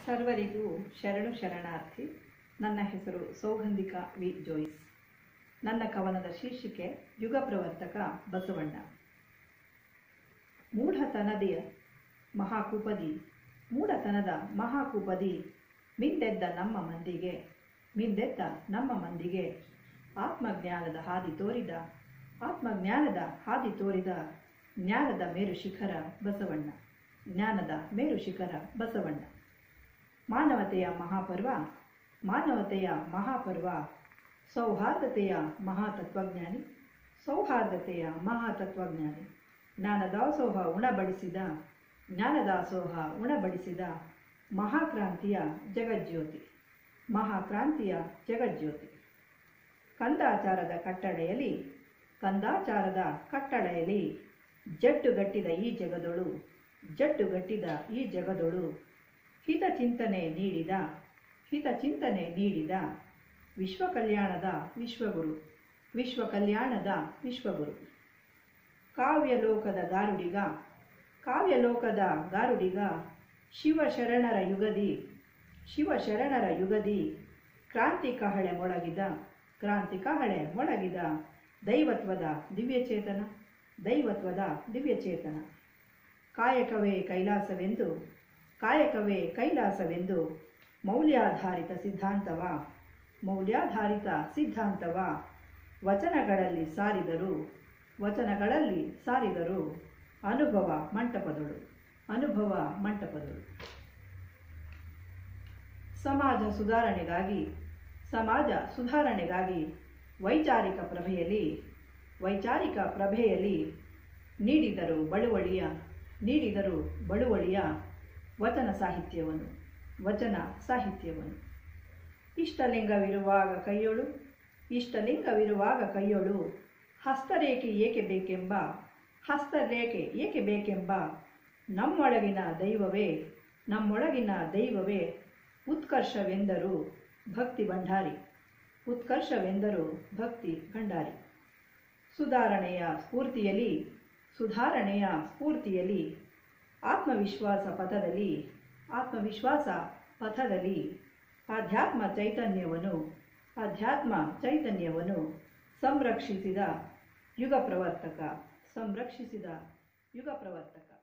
ಸರ್ವರಿಗೂ ಶರಣು ಶರಣಾರ್ಥಿ ನನ್ನ ಹೆಸರು ಸೌಗಂಧಿಕ ವಿ ಜೋಯಿಸ್ ನನ್ನ ಕವನದ ಶೀರ್ಷಿಕೆ ಯುಗ ಪ್ರವರ್ತಕ ಬಸವಣ್ಣ ಮೂಢತನದಿಯ ಮಹಾಕೂಪದಿ ಮೂಢತನದ ಮಹಾಕೂಪದಿ ಮಿಂದೆದ್ದ ನಮ್ಮ ಮಂದಿಗೆ ಮಿಂದೆದ್ದ ನಮ್ಮ ಮಂದಿಗೆ ಆತ್ಮಜ್ಞಾನದ ಹಾದಿ ತೋರಿದ ಆತ್ಮಜ್ಞಾನದ ಹಾದಿ ತೋರಿದ ಜ್ಞಾನದ ಮೇರು ಶಿಖರ ಬಸವಣ್ಣ ಜ್ಞಾನದ ಮೇರು ಶಿಖರ ಬಸವಣ್ಣ ಮಾನವತೆಯ ಮಹಾಪರ್ವ ಮಾನವತೆಯ ಮಹಾಪರ್ವ ಸೌಹಾರ್ದತೆಯ ಮಹಾತತ್ವಜ್ಞಾನಿ ಸೌಹಾರ್ದತೆಯ ಮಹಾತತ್ವಜ್ಞಾನಿ ಜ್ಞಾನದಾಸೋಹ ಉಣಬಡಿಸಿದ ಜ್ಞಾನದಾಸೋಹ ಉಣಬಡಿಸಿದ ಮಹಾಕ್ರಾಂತಿಯ ಜಗಜ್ಯೋತಿ ಮಹಾಕ್ರಾಂತಿಯ ಜಗಜ್ಯೋತಿ ಕಂದಾಚಾರದ ಕಟ್ಟಳೆಯಲ್ಲಿ ಕಂದಾಚಾರದ ಕಟ್ಟಳೆಯಲ್ಲಿ ಜಟ್ಟುಗಟ್ಟಿದ ಈ ಜಗದೊಳು ಜಟ್ಟುಗಟ್ಟಿದ ಈ ಜಗದೊಳು ಹಿತ ಚಿಂತನೆ ನೀಡಿದ ಹಿತ ಚಿಂತನೆ ನೀಡಿದ ವಿಶ್ವ ಕಲ್ಯಾಣದ ವಿಶ್ವಗುರು ವಿಶ್ವ ಕಲ್ಯಾಣದ ವಿಶ್ವಗುರು ಕಾವ್ಯಲೋಕದ ಗಾರುಡಿಗ ಕಾವ್ಯಲೋಕದ ಗಾರುಡಿಗ ಶಿವಶರಣರ ಯುಗದಿ ಶಿವಶರಣರ ಯುಗದಿ ಕ್ರಾಂತಿ ಕಹಳೆ ಮೊಳಗಿದ ಕ್ರಾಂತಿ ಕಹಳೆ ಮೊಳಗಿದ ದೈವತ್ವದ ದಿವ್ಯಚೇತನ ದೈವತ್ವದ ದಿವ್ಯಚೇತನ ಕಾಯಕವೇ ಕೈಲಾಸವೆಂದು ಕಾಯಕವೇ ಕೈಲಾಸವೆಂದು ಮೌಲ್ಯಾಧಾರಿತ ಸಿದ್ಧಾಂತವ ಮೌಲ್ಯಾಧಾರಿತ ಸಿದ್ಧಾಂತವ ವಚನಗಳಲ್ಲಿ ಸಾರಿದರು ವಚನಗಳಲ್ಲಿ ಸಾರಿದರು ಅನುಭವ ಮಂಟಪದಳು ಅನುಭವ ಮಂಟಪದಳು ಸಮಾಜ ಸುಧಾರಣೆಗಾಗಿ ಸಮಾಜ ಸುಧಾರಣೆಗಾಗಿ ವೈಚಾರಿಕ ಪ್ರಭೆಯಲ್ಲಿ ವೈಚಾರಿಕ ಪ್ರಭೆಯಲ್ಲಿ ನೀಡಿದರು ಬಳುವಳಿಯ ನೀಡಿದರು ಬಳುವಳಿಯ ವಚನ ಸಾಹಿತ್ಯವನ್ನು ವಚನ ಸಾಹಿತ್ಯವನ್ನು ಇಷ್ಟಲಿಂಗವಿರುವಾಗ ಕೈಯೊಳು ಇಷ್ಟಲಿಂಗವಿರುವಾಗ ಕೈಯೊಳು ಹಸ್ತರೇಖೆ ಏಕೆ ಬೇಕೆಂಬ ಹಸ್ತರೇಖೆ ಏಕೆ ಬೇಕೆಂಬ ನಮ್ಮೊಳಗಿನ ದೈವವೇ ನಮ್ಮೊಳಗಿನ ದೈವವೇ ಉತ್ಕರ್ಷವೆಂದರು ಭಕ್ತಿ ಭಂಡಾರಿ ಉತ್ಕರ್ಷವೆಂದರು ಭಕ್ತಿ ಭಂಡಾರಿ ಸುಧಾರಣೆಯ ಸ್ಫೂರ್ತಿಯಲ್ಲಿ ಸುಧಾರಣೆಯ ಸ್ಫೂರ್ತಿಯಲ್ಲಿ ಆತ್ಮವಿಶ್ವಾಸ ಪಥದಲ್ಲಿ ಆತ್ಮವಿಶ್ವಾಸ ಪಥದಲ್ಲಿ ಆಧ್ಯಾತ್ಮ ಚೈತನ್ಯವನ್ನು ಆಧ್ಯಾತ್ಮ ಚೈತನ್ಯವನ್ನು ಸಂರಕ್ಷಿಸಿದ ಯುಗ ಪ್ರವರ್ತಕ ಸಂರಕ್ಷಿಸಿದ ಯುಗ ಪ್ರವರ್ತಕ